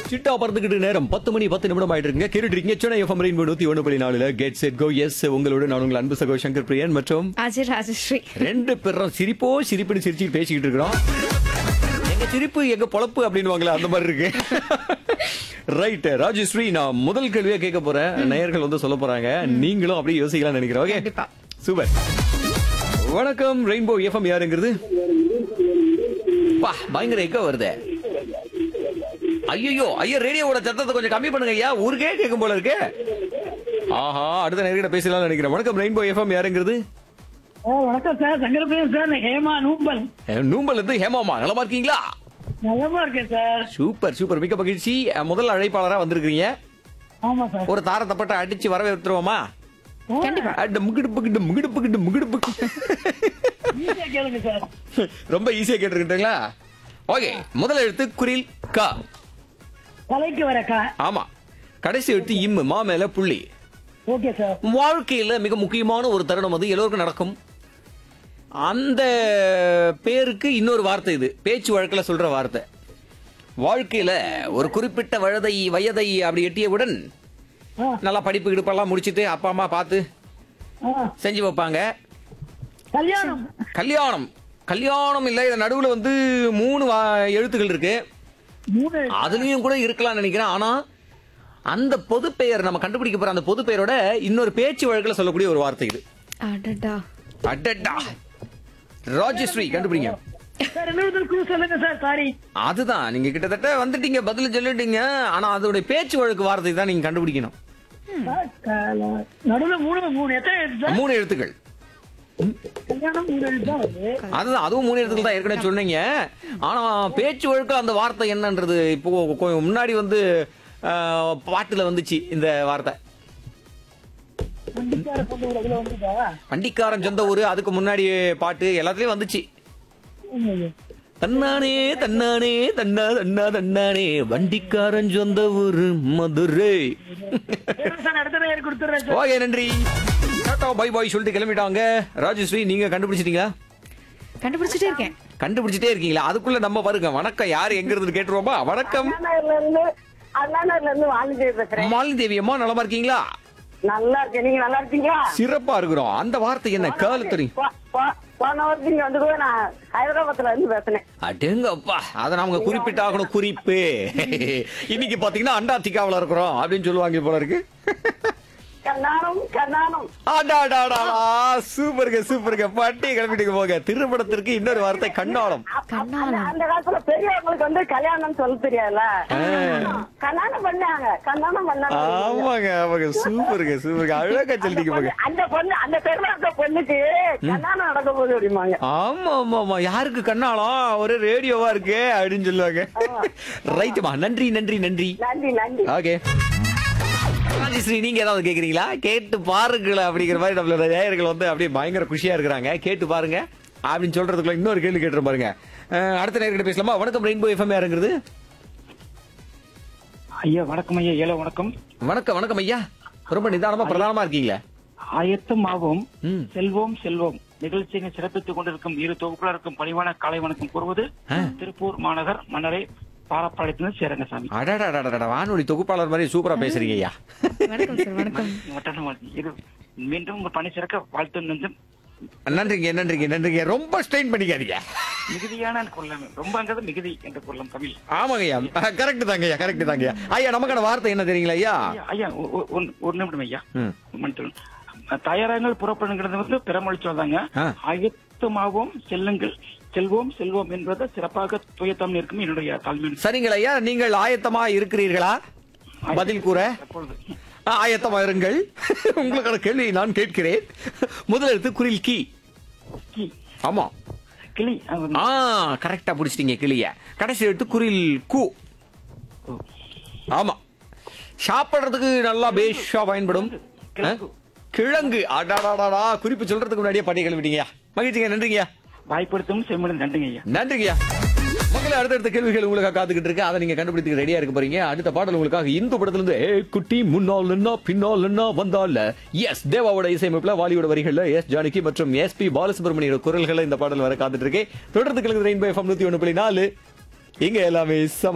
சிட்டா பறந்துகிட்டு நேரம் பத்து மணி பத்து நிமிடம் ஆயிட்டு இருக்குங்க கேட்டுட்டு இருக்கீங்க சென்னை எஃப்எம் ரெயின்போ நூத்தி ஒண்ணு புள்ளி நாலுல கெட் செட் கோ எஸ் உங்களோட நான் உங்கள் அன்பு சகோ சங்கர் பிரியன் மற்றும் அஜய் ராஜஸ்ரீ ரெண்டு பேரும் சிரிப்போ சிரிப்புன்னு சிரிச்சுட்டு பேசிக்கிட்டு இருக்கிறோம் எங்க சிரிப்பு எங்க பொழப்பு அப்படின்னு அந்த மாதிரி இருக்கு ரைட் ராஜஸ்ரீ நான் முதல் கேள்வியா கேட்க போறேன் நேயர்கள் வந்து சொல்ல போறாங்க நீங்களும் அப்படியே யோசிக்கலாம் நினைக்கிறேன் ஓகே கண்டிப்பா. சூப்பர் வணக்கம் ரெயின்போ எஃப்எம் யாருங்கிறது பா பயங்கர எக்க வருதே ஐயோ ஐயா ரேடியோவோட சத்தத்தை கொஞ்சம் கம்மி பண்ணுங்க ஐயா ஊருக்கே கேட்கும் போல இருக்கு ஆஹா அடுத்த நேர்கிட்ட பேசலாம்னு நினைக்கிறேன் வணக்கம் ரெயின்போ எஃப்எம் யாருங்கிறது ஆ, வணக்கம் சார் சங்கரபிரியன் சார் நான் ஹேமா நூம்பல் அஹ், நூம்பல் இருந்து ஹேமாமா நலமா இருக்கீங்களா நலமா இருக்கேன் சார் சூப்பர் சூப்பர் மிக்க மகிழ்ச்சி அஹ், முதல் அழைப்பாளரா வந்திருக்கீங்க ஆமா சார் ஒரு தார தப்பட்ட அடிச்சு வரவேற்றுவோமா கண்டிப்பா அட முகிடுப்பு கிட்டு முகிடுப்பு கிட்டு முகிடுப்பு ஈஸியா கேளுங்க சார் ரொம்ப ஈஸியா கேட்டிருக்கீங்களா ஓகே முதல் எழுத்து குரில் கா கலைக்கு வரக்கா ஆமா கடைசி எழுத்து இம்மு மா மேல புள்ளி ஓகே சார் வாழ்க்கையில மிக முக்கியமான ஒரு தருணம் அது எல்லோருக்கும் நடக்கும் அந்த பேருக்கு இன்னொரு வார்த்தை இது பேச்சு வழக்குல சொல்ற வார்த்தை வாழ்க்கையில ஒரு குறிப்பிட்ட வயதை வயதை அப்படி எட்டியவுடன் ஆ, நல்லா படிப்பு கிடுப்பெல்லாம் முடிச்சிட்டு அப்பா அம்மா பார்த்து ஆ, செஞ்சு வைப்பாங்க கல்யாணம் கல்யாணம் கல்யாணம் இல்ல இது நடுவுல வந்து மூணு வா- எழுத்துக்கள் இருக்கு மூணு அதுலயும் கூட இருக்கலாம்னு நினைக்கிறேன் ஆனா அந்த பொது பெயர் நம்ம கண்டுபிடிக்க போற அந்த பொது பெயரோட இன்னொரு பேச்சு வழக்குல சொல்லக்கூடிய ஒரு வார்த்தை இது அடடா அடடா ராஜஸ்ரீ கண்டுபிடிங்க சார் இன்னொரு க்ளூ சொல்லுங்க சார் சாரி அதுதான் நீங்க கிட்டத்தட்ட வந்துட்டீங்க பதில் சொல்லிட்டீங்க ஆனா அதோட பேச்சு வழக்கு வார்த்தை தான் நீங்க கண்டுபிடிக்கணும் நடுவுல மூணு மூணு எத்தனை எழுத்து சார் மூணு எழுத்துக்கள் கல்யாணம் மூணு எழுத்து தான் வருது அதுதான் அதுவும் மூணு எழுத்துக்கள் தான் ஏற்கனவே சொன்னீங்க ஆனா பேச்சு வழக்கு அந்த வார்த்தை என்னன்றது இப்போ கொஞ்சம் முன்னாடி வந்து ஆஹ், பாட்டுல வந்துச்சு இந்த வார்த்தை வண்டிக்கார பொண்ணு ஒரு இதுல வந்துதா வண்டிக்காரன் சொந்த ஊரு அதுக்கு முன்னாடி பாட்டு எல்லாத்துலயும் வந்துச்சு தன்னானே தன்னானே தன்னா தன்னா தன்னானே வண்டிக்காரன் சொந்த ஊரு மதுரை சார் அடுத்த நேரம் கொடுத்துறேன் சார் ஓகே நன்றி டாடா பை பாய் சொல்லிட்டு கிளம்பிட்டாங்க ராஜஸ்ரீ நீங்க கண்டுபிடிச்சிட்டீங்களா கண்டுபிடிச்சிட்டே இருக்கேன் கண்டுபிடிச்சிட்டே இருக்கீங்களா அதுக்குள்ள நம்ம பாருங்க வணக்கம் யாரு எங்க இருந்து கேட்டுருவோமா வணக்கம் அண்ணாநகர்ல இருந்து அண்ணாநகர்ல இருந்து வாலிதேவி பேசுறேன் மாலினி தேவி அம்மா நலமா இருக்கீங்களா நல்லா இருக்கேன் நீங்க நல்லா இருக்கீங்களா சிறப்பா இருக்கிறோம் அந்த வார்த்தை என்ன கேர்ள் தெரியும் போ- போ- போன வருஷம் இங்க வந்து கூட நான் ஹைதராபாத்ல இருந்து பேசினேன் அடேங்கப்பா அதை நாம குறிப்பிட்டாகணும் குறிப்பு இன்னைக்கு பாத்தீங்கன்னா அண்டார்டிகாவுல இருக்கிறோம் அப்படின்னு சொல்லுவாங்க போல இருக்கு கண்ணானம் கண்ணானம் அடாடாடா சூப்பருங்க சூப்பருங்க பட்டி கிளம்பிட்டு போங்க திருமணத்திற்கு இன்னொரு வார்த்தை கண்ணாலம் அப்ப- அந்த- அந்த காலத்துல பெரியவங்களுக்கு வந்து கல்யாணம் சொல்ல தெரியாதுல்ல கல்யாணம் பண்ணாங்க கல்யாணம் பண்ணாங்க ஆமாங்க ஆமாங்க சூப்பருங்க சூப்பருங்க அழகா சொல்லிட்டீங்க போங்க அந்த பொண்ணு அந்த பெருமாத்த பொண்ணுக்கு கல்யாணம் நடக்க போகுது அப்படிம்பாங்க ஆமா ஆமா ஆமா யாருக்கு கண்ணாலம் ஒரு ரேடியோவா இருக்கு அப்படின்னு சொல்லுவாங்க ரைட்டுமா நன்றி நன்றி நன்றி நன்றி நன்றி ஓகே ராஜஸ்ரீ நீங்க ஏதாவது கேக்குறீங்களா கேட்டு பாருங்களேன் அப்படிங்கிற மாதிரி நம்மளோட நேயர்கள் வந்து அப்படியே பயங்கர குஷியா இருக்கிறாங்க கேட்டு பாருங்க அப்படின்னு சொல்றதுக்குள்ள இன்னொரு கேள்வி கேட்டு பாருங்க அஹ், அடுத்த நேர்கிட்ட பேசலாமா வணக்கம் ரெயின்போ எஃப்எம் யாருங்கிறது ஐயா வணக்கம் ஐயா ஏழை வணக்கம் வணக்கம் வணக்கம் ஐயா ரொம்ப நிதானமா பிரதானமா இருக்கீங்களே ஆயத்தமாகவும் ம். செல்வோம் செல்வோம் நிகழ்ச்சியை சிறப்பித்துக் கொண்டிருக்கும் இரு தொகுப்பாளருக்கும் பணிவான காலை வணக்கம் கூறுவது திருப்பூர் மாநகர் மன்னரை பாரப்பாளையத்தினர் சேரங்கசாமி அடாடாடாடா வானொலி தொகுப்பாளர் மாதிரி சூப்பரா பேசுறீங்க ஐயா வணக்கம் சார் வணக்கம் வட்டாரம் வாழ்த்து. இது மீண்டும் உங்க பணி சிறக்க வாழ்த்து நெஞ்சம் நன்றிங்க நன்றிங்க நன்றிங்க ரொம்ப ஸ்ட்ரெயின் பண்ணிக்காதீங்க மிகுதியான கொள்ளம் ரொம்பங்கிறது மிகுதி என்று கொள்ளும் தமிழ் ஆமாங்க ஐயா கரெக்ட் தாங்க ஐயா கரெக்ட் தாங்க ஐயா ஐயா நமக்கான வார்த்தை என்ன தெரியுங்களா ஐயா ஐயா, ஐயா ஒ- ஒ- ஒன்- ஒரு நிமிடம் ஐயா ம். மன்னிச்சிடுங்க. தயாராங்கள் புறப்படுங்கிறது வந்து பிறமொழி சொல்றாங்க ஆ. ஆயத்தமாகவும் செல்லுங்கள் செல்வோம் செல்வோம் என்பது சிறப்பாக துயத்தம் இருக்கும் என்னுடைய தாழ்மை சரிங்களா ஐயா நீங்கள் ஆயத்தமா இருக்கிறீர்களா பதில் கூற எப்பொழுது ஆ, ஆயத்தமா இருங்கள் உங்களுக்கான கேள்வி நான் கேட்கிறேன் முதல் எழுத்து குரில் கி கி, ஆமா கிளி அது வந்து- ஆ கரெக்டா புடிச்சிட்டீங்க கிளிய கடைசி எழுத்து குரில் கு ஆமா சாப்பிடுறதுக்கு நல்லா பேஷா பயன்படும் ஆ? கிழங்கு அடாடாடாடா குறிப்பு சொல்றதுக்கு முன்னாடியே பட்டி கிளம்பிட்டீங்க மகிழ்ச்சிங்க நன்றிங்கய்யா வாய்ப்படுத்தும் செம்மடன் நன்றிங்க ஐயா நன்றிங்கய்யா மக்களே அடுத்தடுத்த கேள்விகள் உங்களுக்காக காத்துக்கிட்டு இருக்கு அதை நீங்க கண்டுபிடித்து ரெடியா இருக்க போறீங்க அடுத்த பாடல் உங்களுக்காக இந்த படத்துல இருந்து ஏ குட்டி முன்னால் என்ன பின்னால் என்ன வந்தால எஸ் தேவாவோட இசையமைப்புல வாலியோட வரிகள்ல எஸ் ஜானகி மற்றும் எஸ் பி பாலசுப்ரமணியோட குரல்களை இந்த பாடல் வர காத்துட்டு இருக்கு தொடர்ந்து கிழங்கு ரெயின்போ எஃப்எம் நூத்தி ஒண்ணு புள்ளி நாலு இங்க எல்லாமே சம